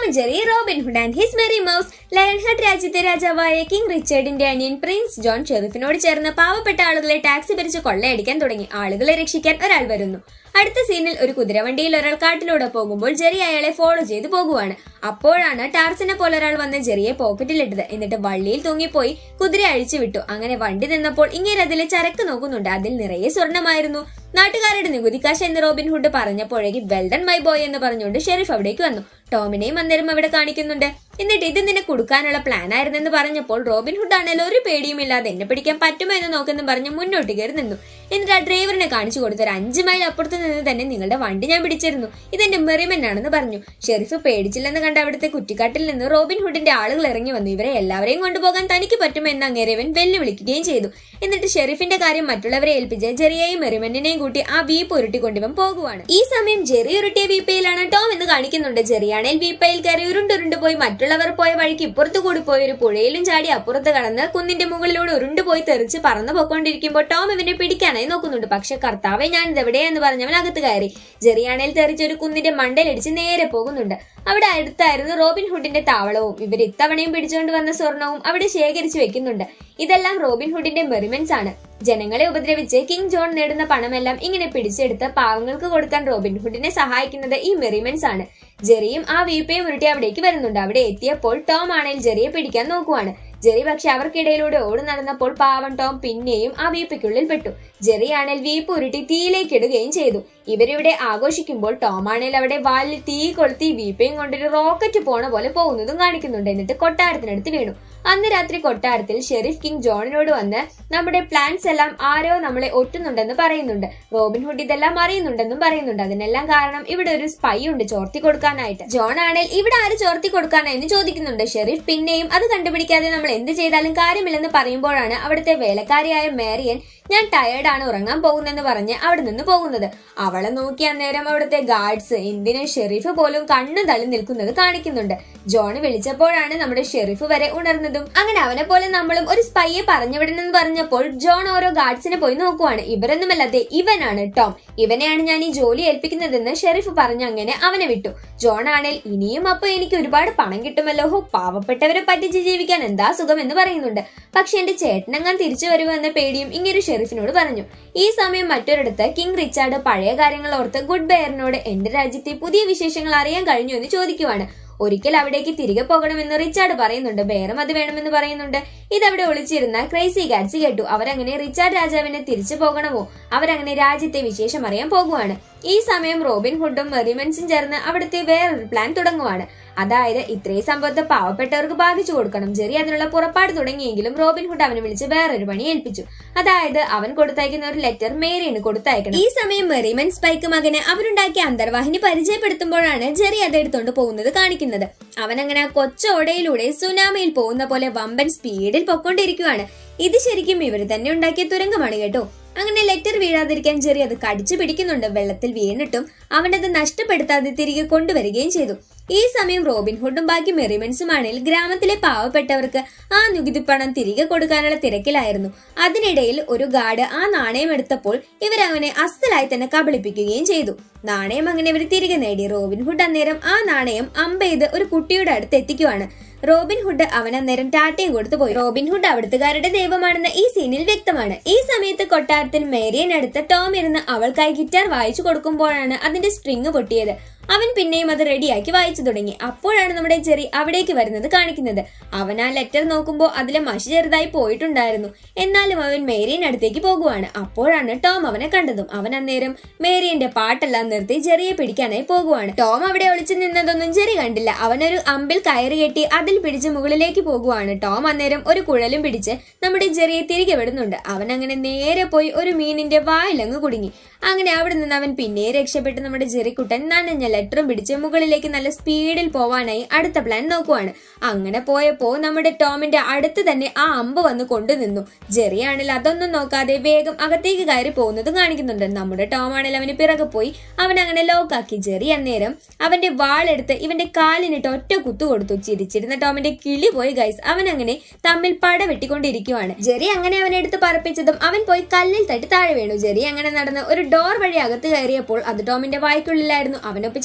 and Jerry Robin Hood and his merry mouse lionheart രാജ്യത്തെ രാജാവായ king റിച്ചർഡിന്റെ അനിയൻ Prince John ഷെറിഫിനോട് ചേർന്ന് പാവപ്പെട്ട ആളുകളെ ടാക്സി പിരിച്ച് കൊള്ളയടിക്കാൻ തുടങ്ങി ആളുകളെ രക്ഷിക്കാൻ ഒരാൾ വരുന്നു അടുത്ത സീനിൽ ഒരു കുതിരവണ്ടിയിൽ ഒരാൾ കാട്ടിലൂടെ പോകുമ്പോൾ ജെറി അയാളെ ഫോളോ ചെയ്ത് പോകുവാണ് അപ്പോഴാണ് ടാർസിനെ പോലെ ഒരാൾ വന്ന് ജെറിയെ പോക്കറ്റിലിട്ടത് എന്നിട്ട് വള്ളിയിൽ തൂങ്ങിപ്പോയി കുതിര അഴിച്ചു വിട്ടു അങ്ങനെ വണ്ടി നിന്നപ്പോൾ ഇങ്ങനെ അതിലെ ചരക്ക് നോക്കുന്നുണ്ട് അതിൽ നിറയെ സ്വർണമായിരുന്നു നാട്ടുകാരുടെ നികുതിക്കാശ് എന്ന് റോബിൻ ഹുഡ് പറഞ്ഞപ്പോഴേക്ക് വെൽഡൺ മൈ ബോയ് എന്ന് പറഞ്ഞുകൊണ്ട് ഷെരീഫ് അവിടേക്ക് വന്നു ടോമിനെയും അന്നേരം അവിടെ കാണിക്കുന്നുണ്ട് എന്നിട്ട് ഇത് നിന്നെ കൊടുക്കാനുള്ള പ്ലാൻ ആയിരുന്നെന്ന് പറഞ്ഞപ്പോൾ റോബിൻ ഹുഡ് ആണെങ്കിൽ ഒരു പേടിയും ഇല്ലാതെ എന്നെ പിടിക്കാൻ പറ്റുമോ എന്ന് നോക്കെന്ന് പറഞ്ഞ് മുന്നോട്ട് കയറി നിന്നു എന്നിട്ട് ആ ഡ്രൈവറിനെ കാണിച്ചു കൊടുത്ത ഒരു അഞ്ച് മൈൽ അപ്പുറത്ത് നിന്ന് തന്നെ നിങ്ങളുടെ വണ്ടി ഞാൻ പിടിച്ചിരുന്നു ഇതെന്റെ മെറിമെൻ ആണെന്ന് പറഞ്ഞു ഷെരീഫ് പേടിച്ചില്ലെന്ന് കണ്ട അവിടുത്തെ കുറ്റിക്കാട്ടിൽ നിന്ന് റോബിൻ ഹുഡിന്റെ ആളുകൾ ഇറങ്ങി വന്നു ഇവരെ എല്ലാവരെയും കൊണ്ടുപോകാൻ തനിക്ക് പറ്റുമോ എന്ന് അങ്ങേരവൻ വെല്ലുവിളിക്കുകയും ചെയ്തു എന്നിട്ട് ഷെരീഫിന്റെ കാര്യം മറ്റുള്ളവരെ ഏൽപ്പിച്ച് ജെറിയെയും മെറിമെന്റിനെയും കൂട്ടി ആ വീപ്പ് ഉരുട്ടിക്കൊണ്ടിവൻ പോകുവാണ് ഈ സമയം ജെറി ഉരുട്ടിയ വീപ്പയിലാണ് ടോം എന്ന് കാണിക്കുന്നുണ്ട് ജെറിയാണേൽ വീപ്പയിൽ കയറി ഉരുണ്ടുരുണ്ട് പോയി മറ്റുള്ളവർ പോയ വഴിക്ക് ഇപ്പുറത്തു കൂടി പോയി ഒരു പുഴയിലും ചാടി അപ്പുറത്ത് കടന്ന് കുന്നിന്റെ മുകളിലൂടെ ഉരുണ്ടുപോയി തെറിച്ച് പറന്നു പോയിക്കൊണ്ടിരിക്കുമ്പോൾ ടോം ഇവനെ പിടിക്കാനായി നോക്കുന്നുണ്ട് പക്ഷെ കർത്താവെ ഞാൻ ഇതെവിടെയെന്ന് പറഞ്ഞവൻ അകത്ത് കയറി ജെറിയാണേൽ തെറിച്ച് ഒരു കുന്നിന്റെ മണ്ടയിലിടിച്ച് നേരെ പോകുന്നുണ്ട് അവിടെ അടുത്തായിരുന്നു റോബിൻ ഹുഡിന്റെ താവളവും ഇവർ ഇത്തവണയും പിടിച്ചുകൊണ്ട് വന്ന സ്വർണവും അവിടെ ശേഖരിച്ചു വെക്കുന്നുണ്ട് ഇതെല്ലാം റോബിൻ ഹുഡിന്റെ മെറിമെന്റ്സ് ആണ് ജനങ്ങളെ ഉപദ്രവിച്ച് കിങ് ജോൺ നേടുന്ന പണമെല്ലാം ഇങ്ങനെ പിടിച്ചെടുത്ത് പാവങ്ങൾക്ക് കൊടുക്കാൻ റോബിൻ ഹുഡിനെ സഹായിക്കുന്നത് ഈ മെറിമെന്റ്സ് ആണ് ജെറിയും ആ വീപ്പയും ഉരുട്ടി അവിടേക്ക് വരുന്നുണ്ട് അവിടെ എത്തിയപ്പോൾ ടോം ആണെങ്കിൽ ജെറിയെ പിടിക്കാൻ നോക്കുവാണ് ജെറി പക്ഷെ അവർക്കിടയിലൂടെ ഓടി നടന്നപ്പോൾ പാവൻ ടോം പിന്നെയും ആ വീപ്പയ്ക്കുള്ളിൽ പെട്ടു ജെറി ആണെങ്കിൽ വീപ്പ് ഉരുട്ടി തീയിലേക്ക് ഇടുകയും ചെയ്തു ഇവരിവിടെ ആഘോഷിക്കുമ്പോൾ ടോം ആണെങ്കിൽ അവിടെ വാലിൽ തീ കൊളുത്തി വീപ്പയും കൊണ്ടൊരു റോക്കറ്റ് പോണ പോലെ പോകുന്നതും കാണിക്കുന്നുണ്ട് എന്നിട്ട് കൊട്ടാരത്തിനടുത്ത് വീണു അന്ന് രാത്രി കൊട്ടാരത്തിൽ ഷെരീഫ് കിങ് ജോണിനോട് വന്ന് നമ്മുടെ പ്ലാൻസ് എല്ലാം ആരോ നമ്മളെ ഒറ്റുന്നുണ്ടെന്ന് പറയുന്നുണ്ട് റോബിൻ ഹുഡ് ഇതെല്ലാം അറിയുന്നുണ്ടെന്നും പറയുന്നുണ്ട് അതിനെല്ലാം കാരണം ഇവിടെ ഒരു സ്പൈ ഉണ്ട് ചോർത്തി കൊടുക്കാനായിട്ട് ജോൺ ആണെങ്കിൽ ഇവിടെ ആര് ചോർത്തി കൊടുക്കാനായെന്ന് ചോദിക്കുന്നുണ്ട് ഷെരീഫ് പിന്നെയും അത് കണ്ടുപിടിക്കാതെ നമ്മൾ എന്ത് ചെയ്താലും കാര്യമില്ലെന്ന് പറയുമ്പോഴാണ് അവിടുത്തെ വേലക്കാരിയായ മേരിയൻ ഞാൻ ടയേർഡാണ് ഉറങ്ങാൻ പോകുന്നെന്ന് പറഞ്ഞ് അവിടെ നിന്ന് പോകുന്നത് അവളെ നോക്കി അന്നേരം അവിടുത്തെ ഗാർഡ്സ് എന്തിന് ഷെരീഫ് പോലും കണ്ണു തള്ളി നിൽക്കുന്നത് കാണിക്കുന്നുണ്ട് ജോണ് വിളിച്ചപ്പോഴാണ് നമ്മുടെ ഷെരീഫ് വരെ ഉണർന്നതും അങ്ങനെ അവനെ പോലെ നമ്മളും ഒരു സ്പൈയെ പറഞ്ഞുവിടണമെന്ന് പറഞ്ഞപ്പോൾ ജോൺ ഓരോ ഗാർഡ്സിനെ പോയി നോക്കുവാണ് ഇവരൊന്നുമല്ലാതെ ഇവനാണ് ടോം ഇവനെയാണ് ഞാൻ ഈ ജോലി ഏൽപ്പിക്കുന്നതെന്ന് ഷെരീഫ് പറഞ്ഞു അങ്ങനെ അവനെ വിട്ടു ജോൺ ആണേൽ ഇനിയും അപ്പൊ എനിക്ക് ഒരുപാട് പണം കിട്ടുമല്ലോ ഹോ പാവപ്പെട്ടവരെ പറ്റിച്ച് ജീവിക്കാൻ എന്താ സുഖം എന്ന് പറയുന്നുണ്ട് പക്ഷെ എന്റെ ചേട്ടനങ്ങാൻ തിരിച്ചു വരുമെന്ന പേടിയും ഇങ്ങനെ ഷെരീഫിനോട് പറഞ്ഞു ഈ സമയം മറ്റൊരിടത്ത് കിങ് റിച്ചാർഡ് പഴയ കാര്യങ്ങൾ ഓർത്ത് ഗുഡ് ബെയറിനോട് എന്റെ രാജ്യത്തെ പുതിയ വിശേഷങ്ങൾ അറിയാൻ കഴിഞ്ഞു എന്ന് ചോദിക്കുവാണ് ഒരിക്കൽ അവിടേക്ക് തിരികെ പോകണമെന്ന് റിച്ചാർഡ് പറയുന്നുണ്ട് ബേറും അത് വേണമെന്ന് പറയുന്നുണ്ട് ഇതവിടെ ഒളിച്ചിരുന്ന ക്രൈസി ഗാഡ്സ് കേട്ടു അവരങ്ങനെ റിച്ചാർഡ് രാജാവിനെ തിരിച്ചു പോകണമോ അവരങ്ങനെ രാജ്യത്തെ വിശേഷം അറിയാൻ പോകുവാണ് ഈ സമയം റോബിൻ ഹുഡും മെറിമെൻസും ചേർന്ന് അവിടുത്തെ വേറൊരു പ്ലാൻ തുടങ്ങുവാണ് അതായത് ഇത്രയും സമ്പത്ത് പാവപ്പെട്ടവർക്ക് ബാധിച്ചു കൊടുക്കണം ജെറി അതിനുള്ള പുറപ്പാട് തുടങ്ങിയെങ്കിലും റോബിൻ ഹുഡ് അവനെ വിളിച്ച് വേറൊരു പണി ഏൽപ്പിച്ചു അതായത് അവൻ കൊടുത്തയക്കുന്ന ഒരു ലെറ്റർ മേരിന് കൊടുത്തയക്കണം ഈ സമയം മെറിമൻ സ്പൈക്ക് മകന് അവരുണ്ടാക്കിയ അന്തർവാഹിനി പരിചയപ്പെടുത്തുമ്പോഴാണ് ജെറി അതെടുത്തോണ്ട് പോകുന്നത് കാണിക്കുന്നത് അവൻ അങ്ങനെ ആ കൊച്ചോടയിലൂടെ സുനാമിയിൽ പോകുന്ന പോലെ വമ്പൻ സ്പീഡിൽ പൊക്കോണ്ടിരിക്കുവാണ് ഇത് ശരിക്കും ഇവർ തന്നെ ഉണ്ടാക്കിയ തുരങ്കമാണ് കേട്ടോ അങ്ങനെ ലെറ്റർ വീഴാതിരിക്കാൻ ജെറി അത് കടിച്ചു പിടിക്കുന്നുണ്ട് വെള്ളത്തിൽ വീണിട്ടും അവനത് നഷ്ടപ്പെടുത്താതെ തിരികെ കൊണ്ടുവരികയും ചെയ്തു ഈ സമയം റോബിൻ ഹുഡും ബാക്കി മെറിമെൻസുമാണെങ്കിൽ ഗ്രാമത്തിലെ പാവപ്പെട്ടവർക്ക് ആ നികുതി പണം തിരികെ കൊടുക്കാനുള്ള തിരക്കിലായിരുന്നു അതിനിടയിൽ ഒരു ഗാർഡ് ആ നാണയം എടുത്തപ്പോൾ ഇവരവനെ അസ്സലായി തന്നെ കബളിപ്പിക്കുകയും ചെയ്തു നാണയം അങ്ങനെ ഇവർ തിരികെ നേടി റോബിൻ ഹുഡ് അന്നേരം ആ നാണയം അമ്പെയ്ത് ഒരു കുട്ടിയുടെ അടുത്ത് എത്തിക്കുവാണ് റോബിൻ ഹുഡ് അവൻ അന്നേരം ടാറ്റയും കൊടുത്തു പോയി റോബിൻ ഹുഡ് അവിടുത്തുകാരുടെ ദൈവമാണെന്ന് ഈ സീനിൽ വ്യക്തമാണ് ഈ സമയത്ത് കൊട്ടാരത്തിൽ മേരിയൻ അടുത്ത് ടോം ഇരുന്ന് അവൾക്കായി ഗിറ്റാർ വായിച്ചു കൊടുക്കുമ്പോഴാണ് അതിന്റെ സ്ട്രിങ് പൊട്ടിയത് അവൻ പിന്നെയും അത് റെഡിയാക്കി വായിച്ചു തുടങ്ങി അപ്പോഴാണ് നമ്മുടെ ജെറി അവിടേക്ക് വരുന്നത് കാണിക്കുന്നത് അവൻ ആ ലെറ്റർ നോക്കുമ്പോൾ അതിലെ മഷി ചെറുതായി പോയിട്ടുണ്ടായിരുന്നു എന്നാലും അവൻ മേരിയൻ അടുത്തേക്ക് പോകുവാണ് അപ്പോഴാണ് ടോം അവനെ കണ്ടതും അവൻ അന്നേരം മേരിയന്റെ പാട്ടെല്ലാം നിർത്തി ജെറിയെ പിടിക്കാനായി പോകുവാണ് ടോം അവിടെ ഒളിച്ചു നിന്നതൊന്നും ജെറി കണ്ടില്ല അവനൊരു അമ്പിൽ കയറി കെട്ടി അതിൽ പിടിച്ച് മുകളിലേക്ക് പോകുവാണ് ടോം അന്നേരം ഒരു കുഴലും പിടിച്ച് നമ്മുടെ ജെറിയെ തിരികെ വിടുന്നുണ്ട് അവൻ അങ്ങനെ നേരെ പോയി ഒരു മീനിന്റെ വായിലങ്ങ് കുടുങ്ങി അങ്ങനെ അവിടെ നിന്ന് അവൻ പിന്നെ രക്ഷപ്പെട്ട് നമ്മുടെ ജെറിക്കുട്ടൻ നനഞ്ഞ ലെറ്ററും പിടിച്ച് മുകളിലേക്ക് നല്ല സ്പീഡിൽ പോവാനായി അടുത്ത പ്ലാൻ നോക്കുവാണ് അങ്ങനെ പോയപ്പോ നമ്മുടെ ടോമിന്റെ അടുത്ത് തന്നെ ആ അമ്പ് വന്ന് കൊണ്ടുനിന്നു ജെറി ആണെങ്കിൽ അതൊന്നും നോക്കാതെ വേഗം അകത്തേക്ക് കയറി പോകുന്നതും കാണിക്കുന്നുണ്ട് നമ്മുടെ ടോം ആണെങ്കിൽ അവന് പിറകെ പോയി അവൻ അങ്ങനെ ലോക്കാക്കി ജെറി അന്നേരം അവന്റെ വാളെടുത്ത് ഇവന്റെ കാലിനിട്ട് ഒറ്റ കുത്തു കൊടുത്തു ചിരിച്ചിരുന്ന ടോമിന്റെ കിളി പോയി ഗൈസ് അവൻ അങ്ങനെ തമ്മിൽ പട വെട്ടിക്കൊണ്ടിരിക്കുവാണ് ജെറി അങ്ങനെ അവനെ എടുത്ത് പറപ്പിച്ചതും അവൻ പോയി കല്ലിൽ തട്ടി താഴെ വീണു ജെറി അങ്ങനെ നടന്ന് ഒരു ഡോർ വഴി അകത്ത് കയറിയപ്പോൾ അത് ടോമിന്റെ വായ്ക്കുള്ളിലായിരുന്നു അവനൊപ്പിച്ച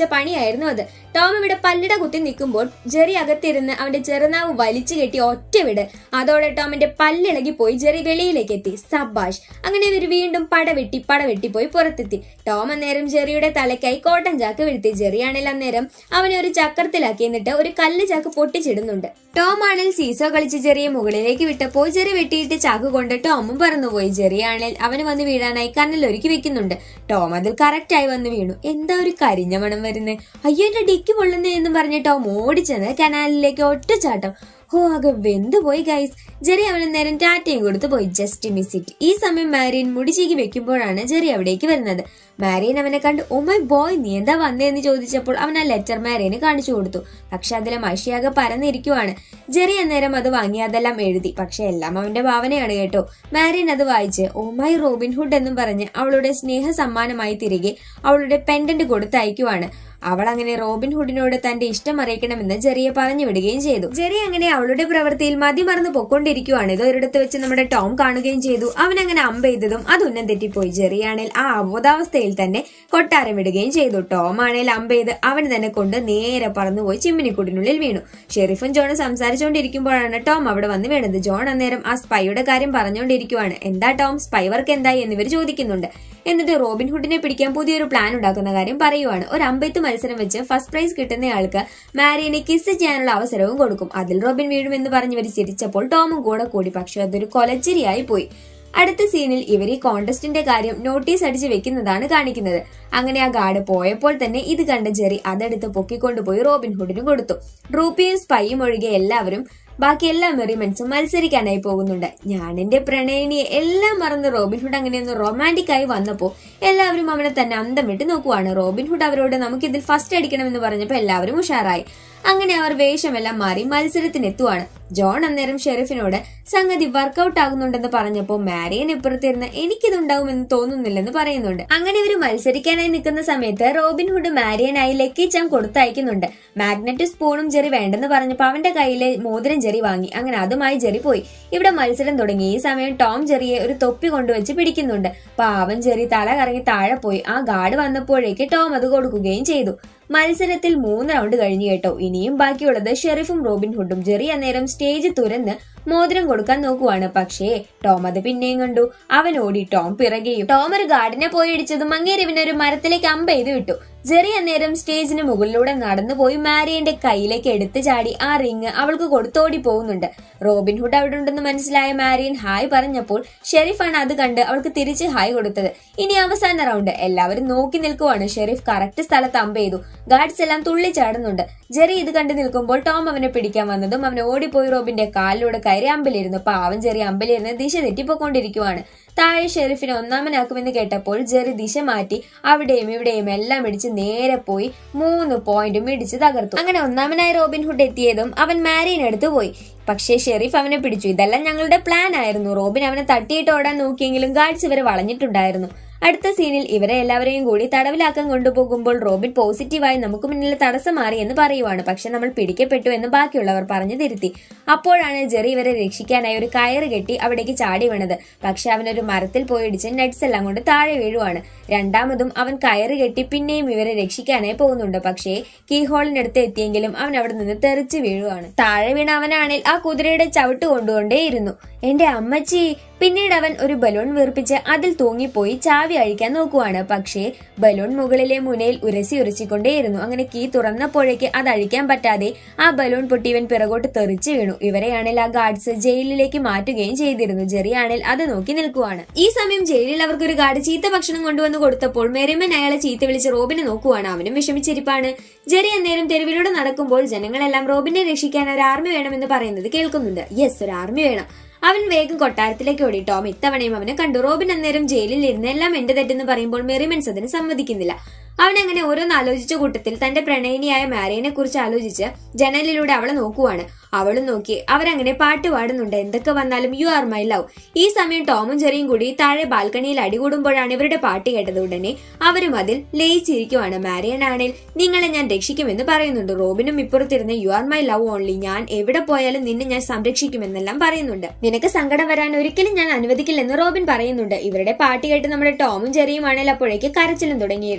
പിടിച്ച പണിയായിരുന്നു അത് ടോം ഇവിടെ പല്ലിട കുത്തി നിൽക്കുമ്പോൾ ജെറി അകത്തിരുന്ന് അവന്റെ ചെറുനാവ് വലിച്ചു കെട്ടി ഒറ്റ വിട് അതോടെ ടോമിന്റെ പല്ലിളകി പോയി ജെറി വെളിയിലേക്ക് എത്തി സബാഷ് അങ്ങനെ ഇവർ വീണ്ടും പടവെട്ടി പടവെട്ടി പോയി പുറത്തെത്തി ടോം അന്നേരം ജെറിയുടെ തലയ്ക്കായി കോട്ടൻ ചാക്ക് വീഴ്ത്തി ജെറി ആണെങ്കിൽ അന്നേരം അവനെ ഒരു ചക്രത്തിലാക്കി എന്നിട്ട് ഒരു കല്ല് ചാക്ക് പൊട്ടിച്ചിടുന്നുണ്ട് ടോം ആണെങ്കിൽ സീസോ കളിച്ച് ജെറിയെ മുകളിലേക്ക് വിട്ടപ്പോൾ ജെറി വെട്ടിയിട്ട് ചാക്ക് കൊണ്ട് ടോമും പറന്നുപോയി ജെറി ആണെങ്കിൽ അവന് വന്ന് വീഴാനായി കണ്ണിൽ ഒരുക്കി വെക്കുന്നുണ്ട് ടോം അതിൽ കറക്റ്റ് ആയി വന്ന് വീണു എന്താ ഒരു കരിഞ്ഞ മണം വരുന്നത് അയ്യോ എന്റെ ഡിക്ക് പൊള്ളുന്നേ എന്ന് പറഞ്ഞ് ടോം ഓടിച്ചെന്ന് കനാലിലേക്ക് ഒറ്റച്ചാട്ടം ഓ ആകെ വെന്തുപോയി ഗൈസ് ജെറി അവന് നേരം ടാറ്റയും കൊടുത്ത് പോയി ജസ്റ്റ് മിസ് ഇറ്റ് ഈ സമയം മാരിയൻ മുടിചീകി വെക്കുമ്പോഴാണ് ജെറി അവിടേക്ക് വരുന്നത് മാരിയൻ അവനെ കണ്ട് ഓ മൈ ബോയ് നീ എന്താ വന്നേന്ന് ചോദിച്ചപ്പോൾ അവൻ ആ ലെറ്റർ മാരിയന് കാണിച്ചു കൊടുത്തു പക്ഷെ അതിലെ മഷിയാകെ പരന്നിരിക്കുവാണ് ജെറി അന്നേരം അത് വാങ്ങി അതെല്ലാം എഴുതി പക്ഷെ എല്ലാം അവന്റെ ഭാവനയാണ് കേട്ടോ മാരിയൻ അത് വായിച്ച് ഓ മൈ റോബിൻഹുഡ് എന്നും പറഞ്ഞ് അവളുടെ സ്നേഹ സമ്മാനമായി തിരികെ അവളുടെ പെൻഡന്റ് കൊടുത്തയക്കുവാണ് അവൾ അങ്ങനെ റോബിൻഹുഡിനോട് തന്റെ ഇഷ്ടം അറിയിക്കണമെന്ന് ജെറിയെ പറഞ്ഞു വിടുകയും ചെയ്തു ജെറി അങ്ങനെ അവളുടെ പ്രവൃത്തിയിൽ മതിമറന്ന് പൊക്കൊണ്ടിരിക്കുവാണ് ഇത് ഒരിടത്ത് വെച്ച് നമ്മുടെ ടോം കാണുകയും ചെയ്തു അവൻ അങ്ങനെ അമ്പ ചെയ്തതും അത് ഉന്നം തെറ്റിപ്പോയി ജെറിയാണേൽ ആ അബോധാവസ്ഥയിൽ തന്നെ കൊട്ടാരം വിടുകയും ചെയ്തു ടോം ആണേൽ അമ്പ ചെയ്ത് അവൻ തന്നെ കൊണ്ട് നേരെ പറന്നുപോയി ചിമ്മിനിക്കൂടിനുള്ളിൽ വീണു ഷെരീഫും ജോണും സംസാരിച്ചുകൊണ്ടിരിക്കുമ്പോഴാണ് ടോം അവിടെ വന്ന് വീണത് ജോൺ അന്നേരം ആ സ്പൈയുടെ കാര്യം പറഞ്ഞുകൊണ്ടിരിക്കുവാണ് എന്താ ടോം സ്പൈ വർക്ക് എന്തായി എന്നിവർ ചോദിക്കുന്നുണ്ട് എന്നിട്ട് റോബിൻഹുഡിനെ പിടിക്കാൻ പുതിയൊരു പ്ലാൻ ഉണ്ടാക്കുന്ന കാര്യം പറയുവാണ് ഒരു അമ്പെത്ത് മത്സരം വെച്ച് ഫസ്റ്റ് പ്രൈസ് കിട്ടുന്നയാൾക്ക് മാരിയനെ കിസ് ചെയ്യാനുള്ള അവസരവും കൊടുക്കും അതിൽ റോബിൻ വീഴുമെന്ന് പറഞ്ഞവർ ചിരിച്ചപ്പോൾ ടോമും കൂടെ കൂടി പക്ഷെ അതൊരു കൊലച്ചിരിയായി പോയി അടുത്ത സീനിൽ ഇവർ ഈ കോണ്ടസ്റ്റിന്റെ കാര്യം നോട്ടീസ് അടിച്ച് വെക്കുന്നതാണ് കാണിക്കുന്നത് അങ്ങനെ ആ ഗാർഡ് പോയപ്പോൾ തന്നെ ഇത് കണ്ട ജെറി അതെടുത്ത് പൊക്കിക്കൊണ്ടുപോയി റോബിൻഹുഡിനും കൊടുത്തു റൂപ്പിയും സ്പൈയും ഒഴികെ എല്ലാവരും ബാക്കി എല്ലാ മെറിമെന്റ്സും മത്സരിക്കാനായി പോകുന്നുണ്ട് ഞാൻ എന്റെ പ്രണയിനിയെ എല്ലാം മറന്ന് റോബിൻഹുഡ് അങ്ങനെ ഒന്ന് റൊമാൻറ്റിക് ആയി വന്നപ്പോൾ എല്ലാവരും അവനെ തന്നെ അന്തം വിട്ട് നോക്കുവാണ് റോബിൻഹുഡ് അവരോട് നമുക്ക് ഇതിൽ ഫസ്റ്റ് അടിക്കണമെന്ന് പറഞ്ഞപ്പോൾ എല്ലാവരും ഉഷാറായി അങ്ങനെ അവർ വേഷമെല്ലാം മാറി മത്സരത്തിനെത്തുവാണ് ജോൺ അന്നേരം ഷെരീഫിനോട് സംഗതി വർക്കൗട്ട് ആകുന്നുണ്ടെന്ന് പറഞ്ഞപ്പോൾ മാരിയൻ ഇപ്പുറത്തിരുന്ന് എനിക്കിതുണ്ടാവുമെന്ന് തോന്നുന്നില്ലെന്ന് പറയുന്നുണ്ട് അങ്ങനെ ഇവർ മത്സരിക്കാനായി നിൽക്കുന്ന സമയത്ത് റോബിൻഹുഡ് മാരിയനായി ലക്കി ചാം കൊടുത്തയക്കുന്നുണ്ട് മാഗ്നറ്റ് സ്പൂണും ജെറി വേണ്ടെന്ന് പറഞ്ഞപ്പോൾ അവന്റെ കയ്യിലെ മോതിരം ജെറി വാങ്ങി അങ്ങനെ അതുമായി ജെറി പോയി ഇവിടെ മത്സരം തുടങ്ങി ഈ സമയം ടോം ജെറിയെ ഒരു തൊപ്പി കൊണ്ടുവച്ച് പിടിക്കുന്നുണ്ട് പാവം ജെറി തല കറങ്ങി താഴെ പോയി ആ ഗാർഡ് വന്നപ്പോഴേക്ക് ടോം അത് കൊടുക്കുകയും ചെയ്തു മത്സരത്തിൽ മൂന്ന് റൗണ്ട് കഴിഞ്ഞു കേട്ടോ ഇനിയും ബാക്കിയുള്ളത് ഷെറിഫും റോബിൻഹുഡും ജെറി അന്നേരം സ്റ്റേജ് തുറന്ന് മോതിരം കൊടുക്കാൻ നോക്കുവാണ് പക്ഷേ ടോം അത് പിന്നെയും കണ്ടു അവൻ ഓടി ടോം പിറകെയും ടോം ഒരു ഗാർഡിനെ പോയി ഇടിച്ചതും അങ്ങേര് ഇവനൊരു മരത്തിലേക്ക് അമ്പ ചെയ്ത് വിട്ടു ജെറി അന്നേരം സ്റ്റേജിന് മുകളിലൂടെ നടന്നുപോയി മാരിയന്റെ കയ്യിലേക്ക് എടുത്തു ചാടി ആ റിങ് അവൾക്ക് കൊടുത്തോടി പോകുന്നുണ്ട് റോബിൻഹുഡ് അവിടെ ഉണ്ടെന്ന് മനസ്സിലായ മാരിയൻ ഹായ് പറഞ്ഞപ്പോൾ ഷെരീഫാണ് അത് കണ്ട് അവൾക്ക് തിരിച്ച് ഹായ് കൊടുത്തത് ഇനി അവസാന റൗണ്ട് എല്ലാവരും നോക്കി നിൽക്കുവാണ് ഷെരീഫ് കറക്റ്റ് സ്ഥലത്ത് അമ്പ ചെയ്തു ഗാർഡ്സ് എല്ലാം തുള്ളി ചാടുന്നുണ്ട് ജെറി ഇത് കണ്ടു നിൽക്കുമ്പോൾ ടോം അവനെ പിടിക്കാൻ വന്നതും അവൻ ഓടിപ്പോയി റോബിന്റെ കാലിലൂടെ കയറി അമ്പലിരുന്നു പാവം ജെറി അമ്പലിരുന്ന് ദിശ തെറ്റിപ്പോയിക്കൊണ്ടിരിക്കുവാണ് താഴെ ഷെരീഫിനെ ഒന്നാമനാക്കുമെന്ന് കേട്ടപ്പോൾ ജെറി ദിശ മാറ്റി അവിടെയും ഇവിടെയും എല്ലാം ഇടിച്ച് നേരെ പോയി മൂന്ന് പോയിന്റും ഇടിച്ച് തകർത്തു അങ്ങനെ ഒന്നാമനായ റോബിൻഹുഡ് എത്തിയതും അവൻ മാരീനെടുത്ത് പോയി പക്ഷേ ഷെരീഫ് അവനെ പിടിച്ചു ഇതെല്ലാം ഞങ്ങളുടെ പ്ലാൻ ആയിരുന്നു റോബിൻ അവനെ തട്ടിയിട്ട് ഓടാൻ നോക്കിയെങ്കിലും ഗാർഡ്സ് ഇവരെ വളഞ്ഞിട്ടുണ്ടായിരുന്നു അടുത്ത സീനിൽ ഇവരെ എല്ലാവരെയും കൂടി തടവിലാക്കാൻ കൊണ്ടുപോകുമ്പോൾ റോബിൻ പോസിറ്റീവായി നമുക്ക് മുന്നിൽ തടസ്സം മാറി എന്ന് പറയുവാണ് പക്ഷെ നമ്മൾ പിടിക്കപ്പെട്ടു എന്ന് ബാക്കിയുള്ളവർ പറഞ്ഞു തിരുത്തി അപ്പോഴാണ് ജെറി ഇവരെ രക്ഷിക്കാനായി ഒരു കയറ് കെട്ടി അവിടേക്ക് ചാടി വീണത് പക്ഷെ അവനൊരു മരത്തിൽ പോയി ഇടിച്ച് നെറ്റ്സ് എല്ലാം കൊണ്ട് താഴെ വീഴുവാണ് രണ്ടാമതും അവൻ കയറ് കെട്ടി പിന്നെയും ഇവരെ രക്ഷിക്കാനായി പോകുന്നുണ്ട് പക്ഷേ കീ ഹോളിനടുത്ത് എത്തിയെങ്കിലും അവൻ അവിടെ നിന്ന് തെറിച്ച് വീഴുവാണ് താഴെ വീണ അവനാണെങ്കിൽ ആ കുതിരയുടെ ചവിട്ട് കൊണ്ടുകൊണ്ടേയിരുന്നു എന്റെ അമ്മച്ചി പിന്നീട് അവൻ ഒരു ബലൂൺ വീർപ്പിച്ച് അതിൽ തൂങ്ങിപ്പോയി ചാവി അഴിക്കാൻ നോക്കുവാണ് പക്ഷേ ബലൂൺ മുകളിലെ മുനയിൽ ഉരസി ഉരച്ചിക്കൊണ്ടേയിരുന്നു അങ്ങനെ കീ തുറന്നപ്പോഴേക്ക് അത് അഴിക്കാൻ പറ്റാതെ ആ ബലൂൺ പൊട്ടി ഇവൻ പിറകോട്ട് തെറിച്ചു വീണു ഇവരെയാണെങ്കിൽ ആ ഗാർഡ്സ് ജയിലിലേക്ക് മാറ്റുകയും ചെയ്തിരുന്നു ജെറിയാണെങ്കിൽ അത് നോക്കി നിൽക്കുവാണ് ഈ സമയം ജയിലിൽ അവർക്ക് ഒരു ഗാർഡ് ചീത്ത ഭക്ഷണം കൊണ്ടുവന്ന് കൊടുത്തപ്പോൾ മെറിമൻ അയാളെ ചീത്ത വിളിച്ച് റോബിനെ നോക്കുവാണ് അവനും വിഷമിച്ചിരിപ്പാണ് ജെറി അന്നേരം തെരുവിലൂടെ നടക്കുമ്പോൾ ജനങ്ങളെല്ലാം റോബിനെ രക്ഷിക്കാൻ ഒരു ആർമി വേണമെന്ന് പറയുന്നത് കേൾക്കുന്നുണ്ട് യെസ് ഒരു ആർമി വേണം അവൻ വേഗം കൊട്ടാരത്തിലേക്ക് ഓടി ടോം ഇത്തവണയും അവനെ കണ്ടു റോബിൻ അന്നേരം ജയിലിൽ ഇരുന്ന് എല്ലാം എന്റെ തെറ്റെന്ന് പറയുമ്പോൾ മെറിമെൻസ് അതിന് സമ്മതിക്കുന്നില്ല അവൻ അങ്ങനെ ഓരോന്ന് ആലോചിച്ച കൂട്ടത്തിൽ തന്റെ പ്രണയിനിയായ മാരിയനെ കുറിച്ച് ആലോചിച്ച് ജനലിലൂടെ അവളെ നോക്കുവാണ് അവളും നോക്കി അവരങ്ങനെ പാട്ട് പാടുന്നുണ്ട് എന്തൊക്കെ വന്നാലും യു ആർ മൈ ലവ് ഈ സമയം ടോമും ജെറിയും കൂടി താഴെ ബാൽക്കണിയിൽ അടികൂടുമ്പോഴാണ് ഇവരുടെ പാട്ട് കേട്ടത് ഉടനെ അവരും അതിൽ ലയിച്ചിരിക്കുവാണ് മാരിയൻ ആണേൽ നിങ്ങളെ ഞാൻ രക്ഷിക്കുമെന്ന് പറയുന്നുണ്ട് റോബിനും ഇപ്പുറത്തിരുന്ന് you are my love only ഞാൻ എവിടെ പോയാലും നിന്നെ ഞാൻ സംരക്ഷിക്കുമെന്നെല്ലാം പറയുന്നുണ്ട് നിനക്ക് സങ്കടം വരാൻ ഒരിക്കലും ഞാൻ അനുവദിക്കില്ലെന്ന് റോബിൻ പറയുന്നുണ്ട് ഇവരുടെ പാട്ട് കേട്ട് നമ്മുടെ ടോമും ജെറിയും ആണേൽ അപ്പോഴേക്ക് കരച്ചിലും തുടങ്ങിയിരുന്നു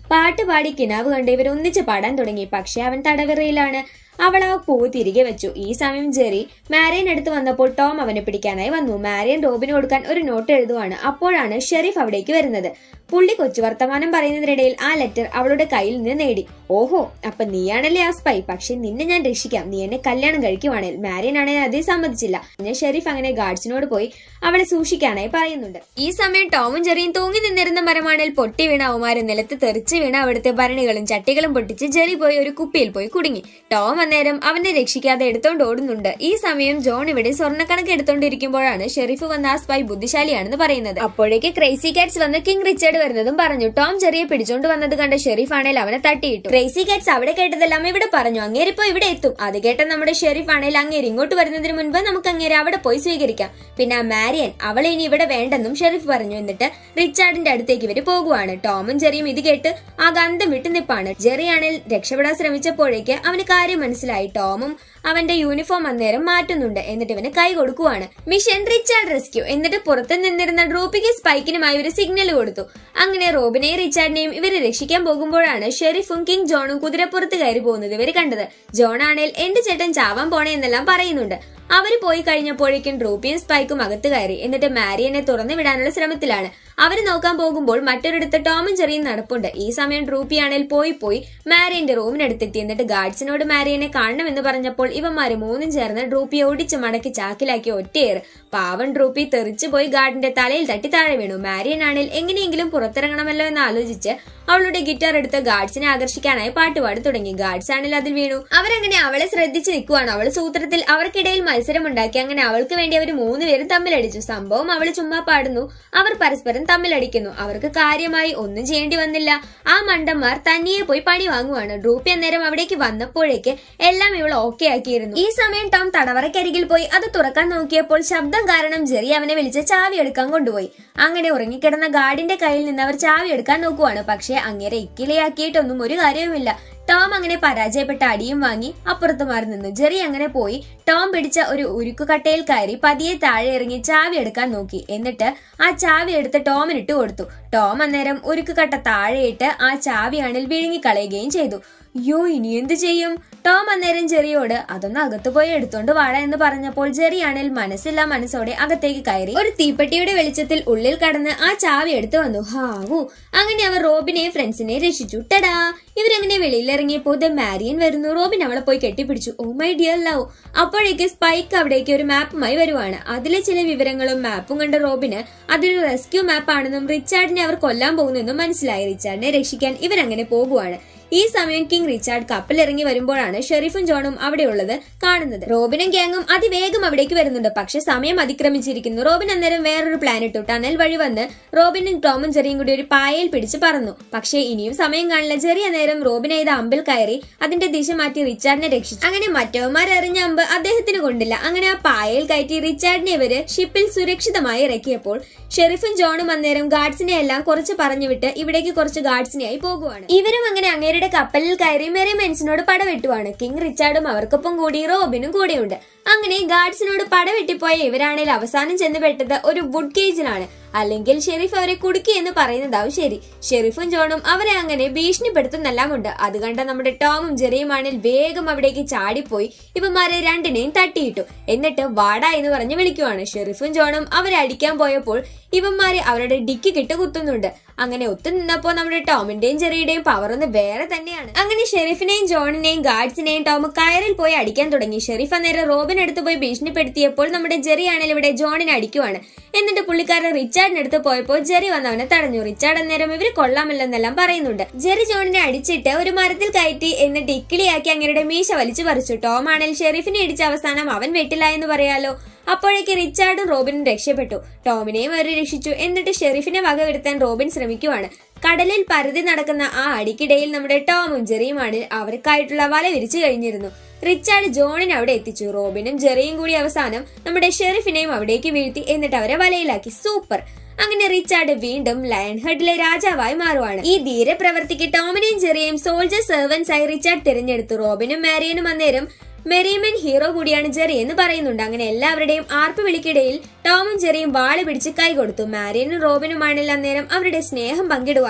പാട്ടുപാടി കിനാവ് കണ്ട് ഇവർ ഒന്നിച്ച് പാടാൻ തുടങ്ങി പക്ഷെ അവൻ തടവിറയിലാണ് അവൾ ആ പൂ തിരികെ വെച്ചു ഈ സമയം ജെറി മാരിയൻ അടുത്ത് വന്നപ്പോൾ ടോം അവനെ പിടിക്കാനായി വന്നു മാരിയൻ റോബിന് കൊടുക്കാൻ ഒരു നോട്ട് എഴുതുവാണ് അപ്പോഴാണ് ഷെരീഫ് അവിടേക്ക് വരുന്നത് പുള്ളി കൊച്ചു വർത്തമാനം പറയുന്നതിനിടയിൽ ആ ലെറ്റർ അവളുടെ കയ്യിൽ നിന്ന് നേടി ഓഹോ അപ്പൊ നീയാണല്ലേ ആ സ്പൈ പക്ഷെ നിന്നെ ഞാൻ രക്ഷിക്കാം നീ എന്നെ കല്യാണം കഴിക്കുവാണെങ്കിൽ മാരിയൻ ആണെങ്കിൽ അതേ സമ്മതിച്ചില്ല പിന്നെ ഷെരീഫ് അങ്ങനെ ഗാർഡ്സിനോട് പോയി അവളെ സൂക്ഷിക്കാനായി പറയുന്നുണ്ട് ഈ സമയം ടോമും ജെറിയും തൂങ്ങി നിന്നിരുന്ന മരമാണിൽ പൊട്ടി വീണ അവമാരും നിലത്ത് തെറിച്ച് വീണ അവിടുത്തെ ഭരണികളും ചട്ടികളും പൊട്ടിച്ച് ജെറി പോയി ഒരു കുപ്പിയിൽ പോയി കുടുങ്ങി ടോം അന്നേരം അവനെ രക്ഷിക്കാതെ എടുത്തോണ്ട് ഓടുന്നുണ്ട് ഈ സമയം ജോൺ ഇവിടെ സ്വർണ്ണക്കണക്ക് എടുത്തോണ്ടിരിക്കുമ്പോഴാണ് ഷെരീഫ് വന്ന ആ സ്പൈ ബുദ്ധിശാലിയാണെന്ന് പറയുന്നത് അപ്പോഴേക്ക് ക്രേസി കാറ്റ്സ് വന്ന് കിങ് റിച്ചർഡ് വരുന്നതും പറഞ്ഞു ടോം ചെറിയെ പിടിച്ചോണ്ട് വന്നത് കണ്ട ഷെരീഫ് ആണേൽ അവനെ തട്ടിയിട്ടു ക്രേസി കാറ്റ്സ് അവിടെ കേട്ടതെല്ലാം ഇവിടെ പറഞ്ഞു അങ്ങേരിപ്പോ ഇവിടെ എത്തും അത് കേട്ട നമ്മുടെ ഷെരീഫ് ആണേൽ അങ്ങേര് ഇങ്ങോട്ട് വരുന്നതിന് മുൻപ് നമുക്ക് അങ്ങേരെ അവിടെ പോയി സ്വീകരിക്കാം പിന്നെ ആ മാരിയൻ അവളെ ഇനി ഇവിടെ വേണ്ടെന്നും ഷെരീഫ് പറഞ്ഞു എന്നിട്ട് റിച്ചാർഡിന്റെ അടുത്തേക്ക് ഇവര് പോകുവാണ് ടോമും ജെറിയും ഇത് കേട്ട് ആ ഗന്ധം വിട്ടു നിപ്പാണ് ജെറി ആണെങ്കിൽ രക്ഷപ്പെടാൻ ശ്രമിച്ചപ്പോഴേക്ക് അവന് കാര്യം മനസ്സിലായി ടോമും അവന്റെ യൂണിഫോം അന്നേരം മാറ്റുന്നുണ്ട് എന്നിട്ട് ഇവന് കൈ കൊടുക്കുവാണ് മിഷൻ റിച്ചാർഡ് റെസ്ക്യൂ എന്നിട്ട് പുറത്ത് നിന്നിരുന്ന ഡ്രോപ്പിക്ക് സ്പൈക്കിനുമായി ഒരു സിഗ്നൽ കൊടുത്തു അങ്ങനെ റോബിനെയും റിച്ചാർഡിനെയും ഇവര് രക്ഷിക്കാൻ പോകുമ്പോഴാണ് ഷെരീഫും കിങ് ജോണും കുതിരപ്പുറത്ത് കയറി പോകുന്നത് ഇവര് കണ്ടത് ജോൺ ആണേൽ എന്റെ ചേട്ടൻ ചാവാൻ പോണേ എന്നെല്ലാം പറയുന്നുണ്ട് അവര് പോയി കഴിഞ്ഞപ്പോഴേക്കും ഡ്രൂപ്പിയും സ്പൈക്കും അകത്ത് കയറി എന്നിട്ട് മാരിയനെ തുറന്നു വിടാനുള്ള ശ്രമത്തിലാണ് അവര് നോക്കാൻ പോകുമ്പോൾ മറ്റൊരിടത്ത് ടോമും ചെറിയും നടപ്പുണ്ട് ഈ സമയം ഡ്രൂപ്പിയാണേൽ പോയി പോയി മാരിയന്റെ റൂമിനടുത്തെത്തി എന്നിട്ട് ഗാർഡ്സിനോട് മാരിയനെ കാണണമെന്ന് പറഞ്ഞപ്പോൾ ഇവന്മാര് മൂന്നും ചേർന്ന് ഡ്രൂപ്പിയെ ഒടിച്ച് മടക്കി ചാക്കിലാക്കി ഒറ്റയേറ് പാവൻ ഡ്രൂപ്പി തെറിച്ചു പോയി ഗാർഡിന്റെ തലയിൽ തട്ടി താഴെ വീണു മാരിയൻ ആണേൽ എങ്ങനെയെങ്കിലും പുറത്തിറങ്ങണമല്ലോ എന്ന് ആലോചിച്ച് അവളുടെ ഗിറ്റാർ എടുത്ത് ഗാർഡ്സിനെ ആകർഷിക്കാനായി പാട്ടുപാടി തുടങ്ങി ഗാർഡ്സ് ആണെങ്കിൽ അതിൽ വീണു അവരങ്ങനെ അവളെ ശ്രദ്ധിച്ച് നിൽക്കുവാണ് അവൾ സൂത്രത്തിൽ അവർക്കിടയിൽ മത്സരമുണ്ടാക്കി അങ്ങനെ അവൾക്ക് വേണ്ടി അവർ മൂന്നുപേരും തമ്മിലടിച്ചു സംഭവം അവൾ ചുമ്മാ പാടുന്നു അവർ പരസ്പരം തമ്മിലടിക്കുന്നു അവർക്ക് കാര്യമായി ഒന്നും ചെയ്യേണ്ടി വന്നില്ല ആ മണ്ടന്മാർ തനിയെ പോയി പണി വാങ്ങുവാണ് ഡ്രൂപ്പി അന്നേരം അവിടേക്ക് വന്നപ്പോഴേക്ക് എല്ലാം ഇവൾ ഓക്കെ ആക്കിയിരുന്നു ഈ സമയം ടോം തടവറക്കരികിൽ പോയി അത് തുറക്കാൻ നോക്കിയപ്പോൾ ശബ്ദം കാരണം ജെറി അവനെ വിളിച്ച് ചാവി എടുക്കാൻ കൊണ്ടുപോയി അങ്ങനെ ഉറങ്ങിക്കിടന്ന ഗാർഡിന്റെ കയ്യിൽ നിന്ന് അവർ ചാവി എടുക്കാൻ നോക്കുവാണ് പക്ഷേ അങ്ങേരെ ഇക്കിളിയാക്കിയിട്ടൊന്നും ഒരു കാര്യവുമില്ല ടോം അങ്ങനെ പരാജയപ്പെട്ട അടിയും വാങ്ങി അപ്പുറത്ത് മാറി നിന്നു ജെറി അങ്ങനെ പോയി ടോം പിടിച്ച ഒരു ഉരുക്കുകട്ടയിൽ കയറി പതിയെ താഴെ ഇറങ്ങി ചാവി എടുക്കാൻ നോക്കി എന്നിട്ട് ആ ചാവി എടുത്ത് ടോമിനിട്ട് കൊടുത്തു ടോം അന്നേരം ഉരുക്കുകട്ട താഴെയിട്ട് ആ ചാവി അണിൽ വിഴുങ്ങിക്കളയുകയും ചെയ്തു അയ്യോ ഇനി എന്ത് ചെയ്യും ടോം അന്നേരം ജെറിയോട് അതൊന്ന് അകത്ത് പോയി എടുത്തോണ്ട് വാട എന്ന് പറഞ്ഞപ്പോൾ ജെറി ആണെങ്കിൽ മനസ്സില്ല മനസ്സോടെ അകത്തേക്ക് കയറി ഒരു തീപ്പെട്ടിയുടെ വെളിച്ചത്തിൽ ഉള്ളിൽ കടന്ന് ആ ചാവി എടുത്തു വന്നു ഹാവു അങ്ങനെ അവർ റോബിനെയും ഫ്രണ്ട്സിനെയും രക്ഷിച്ചു ടടാ ഇവരങ്ങനെ വെളിയിലിറങ്ങിയപ്പോൾ ദ മാരിയൻ വരുന്നു റോബിൻ അവളെ പോയി കെട്ടിപ്പിടിച്ചു ഓ മൈ ഡിയർ ലവ് അപ്പോഴേക്ക് സ്പൈക്ക് അവിടേക്ക് ഒരു മാപ്പുമായി വരുവാണ് അതിലെ ചില വിവരങ്ങളും മാപ്പും കണ്ട റോബിന് അതൊരു റെസ്ക്യൂ മാപ്പ് ആണെന്നും റിച്ചാർഡിനെ അവർ കൊല്ലാൻ പോകുന്നെന്നും മനസ്സിലായി റിച്ചാർഡിനെ രക്ഷിക്കാൻ ഇവരങ്ങനെ പോകുവാണ് ഈ സമയം കിങ് റിച്ചാർഡ് കപ്പലിറങ്ങി വരുമ്പോഴാണ് ഷെരീഫും ജോണും അവിടെയുള്ളത് കാണുന്നത് റോബിനും ഗ്യാങ്ങും അതിവേഗം അവിടേക്ക് വരുന്നുണ്ട് പക്ഷെ സമയം അതിക്രമിച്ചിരിക്കുന്നു റോബിൻ അന്നേരം വേറൊരു പ്ലാൻ ഇട്ടു ടണൽ വഴി വന്ന് റോബിനും ടോമും ജെറിയും കൂടി ഒരു പായയിൽ പിടിച്ച് പറന്നു പക്ഷേ ഇനിയും സമയം കാണില്ല ചെറിയ നേരം റോബിൻ ചെയ്ത അമ്പിൽ കയറി അതിന്റെ ദിശ മാറ്റി റിച്ചാർഡിനെ രക്ഷിച്ചു അങ്ങനെ മറ്റവന്മാർ എറിഞ്ഞ അമ്പ് അദ്ദേഹത്തിന് കൊണ്ടില്ല അങ്ങനെ ആ പായയിൽ കയറ്റി റിച്ചാർഡിനെ ഇവര് ഷിപ്പിൽ സുരക്ഷിതമായി ഇറക്കിയപ്പോൾ ഷെരീഫും ജോണും അന്നേരം ഗാർഡ്സിനെ എല്ലാം കുറച്ച് പറഞ്ഞുവിട്ട് ഇവിടേക്ക് കുറച്ച് ഗാർഡ്സിനെയായി പോകുവാണ് ഇവരും അങ്ങനെ അങ്ങേരുടെ കപ്പലിൽ കയറി മെറി മെൻസിനോട് പടവെട്ടുവാണ് കിങ് റിച്ചാർഡും അവർക്കൊപ്പം കൂടി റോബിനും കൂടെയുണ്ട് അങ്ങനെ ഗാർഡ്സിനോട് പടവെട്ടിപ്പോയ ഇവരാണെങ്കിൽ അവസാനം ചെന്ന് പെട്ടത് ഒരു വുഡ് കേജിലാണ് അല്ലെങ്കിൽ ഷെരീഫ് അവരെ കുടുക്കി എന്ന് പറയുന്നതാവും ശരി ഷെരീഫും ജോണും അവരെ അങ്ങനെ ഭീഷണിപ്പെടുത്തുന്നെല്ലാം ഉണ്ട് അത് കണ്ട നമ്മുടെ ടോമും ജെറിയുമാണിൽ വേഗം അവിടേക്ക് ചാടിപ്പോയി ഇവന്മാരെ രണ്ടിനെയും തട്ടിയിട്ടു എന്നിട്ട് വാടാ എന്ന് പറഞ്ഞ് വിളിക്കുവാണ് ഷെരീഫും ജോണും അവരെ അടിക്കാൻ പോയപ്പോൾ ഇവന്മാര് അവരുടെ ഡിക്കി കിട്ട് കുത്തുന്നുണ്ട് അങ്ങനെ ഒത്തു നിന്നപ്പോ നമ്മുടെ ടോമിന്റെയും ജെറിയുടെയും പവർ ഒന്ന് വേറെ തന്നെയാണ് അങ്ങനെ ഷെരീഫിനെയും ജോണിനെയും ഗാർഡ്സിനെയും ടോം കയറിൽ പോയി അടിക്കാൻ തുടങ്ങി ഷെരീഫ് അന്നേരം റോബിൻ അടുത്ത് പോയി ഭീഷണിപ്പെടുത്തിയപ്പോൾ നമ്മുടെ ജെറി ആണെങ്കിൽ ഇവിടെ ജോണിനെ അടിക്കുവാണ് എന്നിട്ട് പുള്ളിക്കാരൻ റിച്ചാർഡിന് അടുത്ത് പോയപ്പോൾ ജെറി വന്ന് അവനെ തടഞ്ഞു റിച്ചാർഡ് അന്നേരം ഇവര് കൊള്ളാമല്ലെന്നെല്ലാം പറയുന്നുണ്ട് ജെറി ജോണിനെ അടിച്ചിട്ട് ഒരു മരത്തിൽ കയറ്റി എന്നിട്ട് ഇക്കിളിയാക്കി അങ്ങയുടെ മീശ വലിച്ചു പറിച്ചു ടോം ആണെങ്കിൽ ഷെരീഫിനെ ഇടിച്ച അവസാനം അവൻ വെട്ടില്ല എന്ന് പറയാലോ അപ്പോഴേക്ക് റിച്ചാർഡും റോബിനും രക്ഷപ്പെട്ടു ടോമിനെയും അവർ രക്ഷിച്ചു എന്നിട്ട് ഷെരീഫിനെ വകവരുത്താൻ റോബിൻ ശ്രമിക്കുവാണ് കടലിൽ പരതി നടക്കുന്ന ആ അടിക്കിടയിൽ നമ്മുടെ ടോമും ജെറിയുമാണ് അവർക്കായിട്ടുള്ള വല വിരിച്ചു കഴിഞ്ഞിരുന്നു റിച്ചാർഡ് ജോണിനെ അവിടെ എത്തിച്ചു റോബിനും ജെറിയും കൂടി അവസാനം നമ്മുടെ ഷെരീഫിനെയും അവിടേക്ക് വീഴ്ത്തി എന്നിട്ട് അവരെ വലയിലാക്കി സൂപ്പർ അങ്ങനെ റിച്ചാർഡ് വീണ്ടും ലയൺ ഹെഡിലെ രാജാവായി മാറുവാണ് ഈ ധീര പ്രവർത്തിക്ക് ടോമിനെയും ജെറിയെയും സോൾജർ സെർവൻസ് ആയി റിച്ചാർഡ് തിരഞ്ഞെടുത്തു റോബിനും മാരിയനും അന്നേരം മെറിയമൻ ഹീറോ കൂടിയാണ് ജെറി എന്ന് പറയുന്നുണ്ട് അങ്ങനെ എല്ലാവരുടെയും ആർപ്പ് വിളിക്കിടയിൽ ടോമും ജെറിയും വാള് പിടിച്ച് കൈ കൊടുത്തു മാരിയനും റോബിനുമാണെങ്കിൽ അന്നേരം അവരുടെ സ്നേഹം പങ്കിടുവാണ്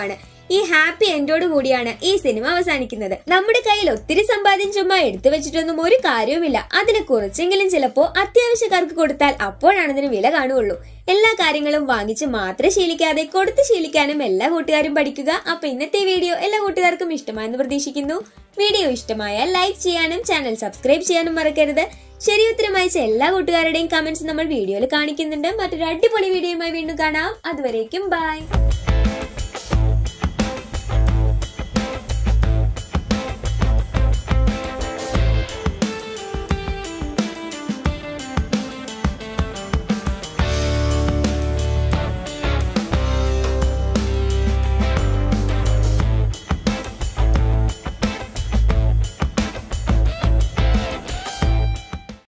ഈ ഹാപ്പി എൻഡോട് കൂടിയാണ് ഈ സിനിമ അവസാനിക്കുന്നത് നമ്മുടെ കയ്യിൽ ഒത്തിരി സമ്പാദ്യം ചുമ്മാ എടുത്തു വെച്ചിട്ടൊന്നും ഒരു കാര്യവുമില്ല അതിനെ കുറച്ചെങ്കിലും ചിലപ്പോ അത്യാവശ്യക്കാർക്ക് കൊടുത്താൽ അപ്പോഴാണ് അതിന് വില കാണുകയുള്ളൂ എല്ലാ കാര്യങ്ങളും വാങ്ങിച്ച് മാത്രം ശീലിക്കാതെ കൊടുത്ത് ശീലിക്കാനും എല്ലാ കൂട്ടുകാരും പഠിക്കുക അപ്പൊ ഇന്നത്തെ വീഡിയോ എല്ലാ കൂട്ടുകാർക്കും ഇഷ്ടമായെന്ന് പ്രതീക്ഷിക്കുന്നു വീഡിയോ ഇഷ്ടമായാൽ ലൈക്ക് ചെയ്യാനും ചാനൽ സബ്സ്ക്രൈബ് ചെയ്യാനും മറക്കരുത് ശരി ഉത്തരം അയച്ച എല്ലാ കൂട്ടുകാരുടെയും കമന്റ്സ് നമ്മൾ വീഡിയോയിൽ കാണിക്കുന്നുണ്ട് മറ്റൊരു അടിപൊളി വീഡിയോയുമായി വീണ്ടും കാണാം അതുവരേക്കും ബൈ